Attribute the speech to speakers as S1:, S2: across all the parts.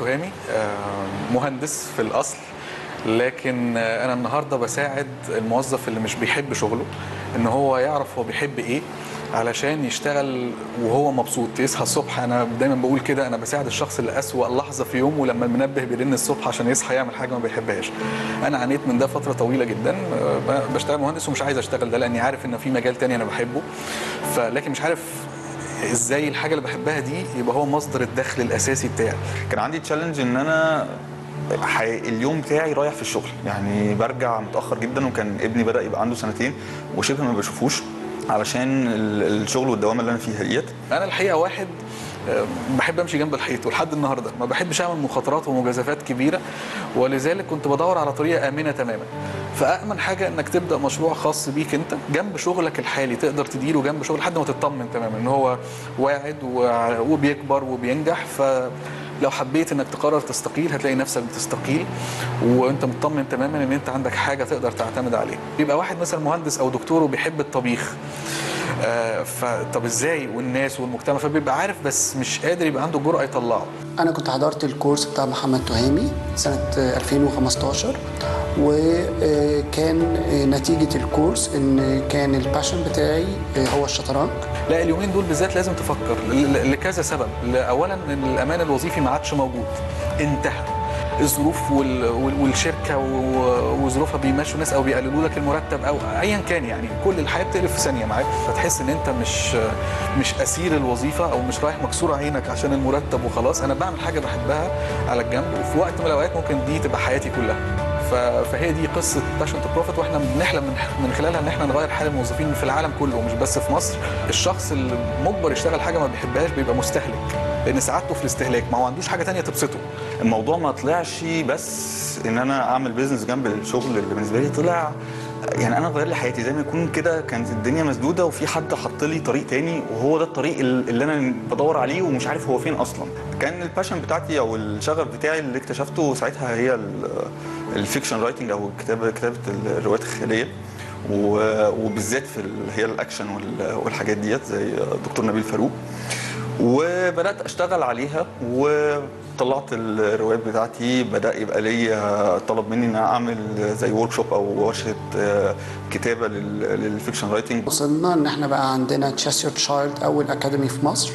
S1: تهامي آه، مهندس في الاصل لكن آه، انا النهارده بساعد الموظف اللي مش بيحب شغله ان هو يعرف هو بيحب ايه علشان يشتغل وهو مبسوط يصحى الصبح انا دايما بقول كده انا بساعد الشخص اللي اسوأ لحظه في يومه لما المنبه بيرن الصبح عشان يصحى يعمل حاجه ما بيحبهاش انا عانيت من ده فتره طويله جدا آه، بشتغل مهندس ومش عايز اشتغل ده لاني عارف ان في مجال تاني انا بحبه فلكن مش عارف ازاي الحاجه اللي بحبها دي يبقى هو مصدر الدخل الاساسي بتاعي
S2: كان عندي تشالنج ان انا حي... اليوم بتاعي رايح في الشغل يعني برجع متاخر جدا وكان ابني بدا يبقى عنده سنتين وشبه ما بشوفوش علشان ال- الشغل والدوامه اللي انا فيها ديت
S1: انا الحقيقه واحد آه، بحب امشي جنب الحيط ولحد النهارده ما بحبش اعمل مخاطرات ومجازفات كبيره ولذلك كنت بدور على طريقه امنه تماما فامن حاجه انك تبدا مشروع خاص بيك انت جنب شغلك الحالي تقدر تديره جنب شغل لحد ما تطمن تماما ان هو واعد و- وبيكبر وبينجح فلو حبيت انك تقرر تستقيل هتلاقي نفسك بتستقيل وانت مطمن تماما ان انت عندك حاجه تقدر تعتمد عليها يبقى واحد مثلا مهندس او دكتور وبيحب الطبيخ آه، فطب ازاي والناس والمجتمع فبيبقى عارف بس مش قادر يبقى عنده جرأة يطلعه
S3: أنا كنت حضرت الكورس بتاع محمد تهامي سنة 2015 وكان نتيجة الكورس إن كان الباشن بتاعي هو الشطرنج
S1: لا اليومين دول بالذات لازم تفكر ل- لكذا سبب ل- اولا ان الامان الوظيفي ما عادش موجود انتهى الظروف وال- وال- والشركه و- وظروفها بيمشوا ناس او بيقللوا لك المرتب او ايا كان يعني كل الحياه بتقلب في ثانيه معاك فتحس ان انت مش مش اسير الوظيفه او مش رايح مكسور عينك عشان المرتب وخلاص انا بعمل حاجه بحبها على الجنب وفي وقت من الاوقات ممكن دي تبقى حياتي كلها ف- فهي دي قصه باشن تو بروفيت واحنا بنحلم من من خلالها ان احنا نغير حال الموظفين في العالم كله مش بس في مصر الشخص اللي مجبر يشتغل حاجه ما بيحبهاش بيبقى مستهلك لان سعادته في الاستهلاك ما هو عندوش حاجه تانية تبسطه
S2: الموضوع ما طلعش بس ان انا اعمل بيزنس جنب الشغل اللي بالنسبه لي طلع يعني انا غير لي حياتي زي ما يكون كده كانت الدنيا مسدوده وفي حد حط لي طريق تاني وهو ده الطريق ال- اللي انا بدور عليه ومش عارف هو فين اصلا كان الباشن بتاعتي او الشغف بتاعي اللي اكتشفته ساعتها هي ال- الفيكشن رايتنج او كتابه كتابه الروايات الخياليه و- وبالذات في ال- هي الاكشن وال- والحاجات ديت زي دكتور نبيل فاروق وبدات اشتغل عليها وطلعت الروايات بتاعتي بدا يبقى ليا طلب مني ان أنا اعمل زي ورك شوب او ورشه آه، كتابه لل- للفيكشن رايتنج
S3: وصلنا إن إحنا بقى عندنا تشيسير تشايلد أول أكاديمي في مصر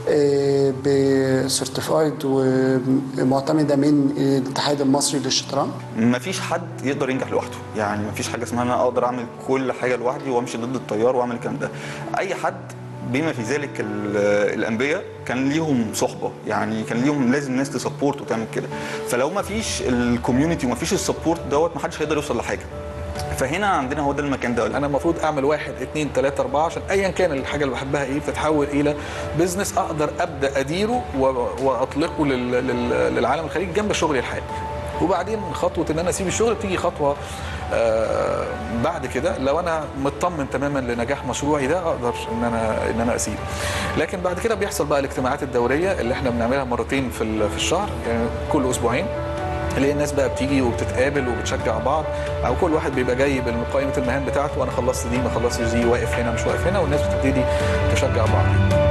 S3: بسيرتيفايد ومعتمده من الاتحاد المصري للشطرنج
S2: مفيش حد يقدر ينجح لوحده يعني مفيش حاجه اسمها انا اقدر اعمل كل حاجه لوحدي وامشي ضد التيار واعمل الكلام ده اي حد بما في ذلك ال- الانبياء كان ليهم صحبه يعني كان ليهم لازم ناس تسبورت وتعمل كده فلو ما فيش الكوميونتي وما فيش السبورت دوت ما حدش هيقدر يوصل لحاجه فهنا عندنا هو ده المكان ده
S1: انا المفروض اعمل واحد اتنين تلاته اربعه عشان ايا كان الحاجه اللي بحبها ايه بتتحول الى بزنس اقدر ابدا اديره و- واطلقه لل- لل- للعالم الخارجي جنب شغلي الحالي وبعدين خطوه ان انا اسيب الشغل بتيجي خطوه آه بعد كده لو انا مطمن تماما لنجاح مشروعي ده اقدر ان انا ان انا اسيب لكن بعد كده بيحصل بقى الاجتماعات الدوريه اللي احنا بنعملها مرتين في ال- في الشهر يعني كل اسبوعين اللي هي الناس بقى بتيجي وبتتقابل وبتشجع بعض او كل واحد بيبقى جاي بقائمه المهام بتاعته وانا خلصت دي ما خلصتش دي واقف هنا مش واقف هنا والناس بتبتدي تشجع بعض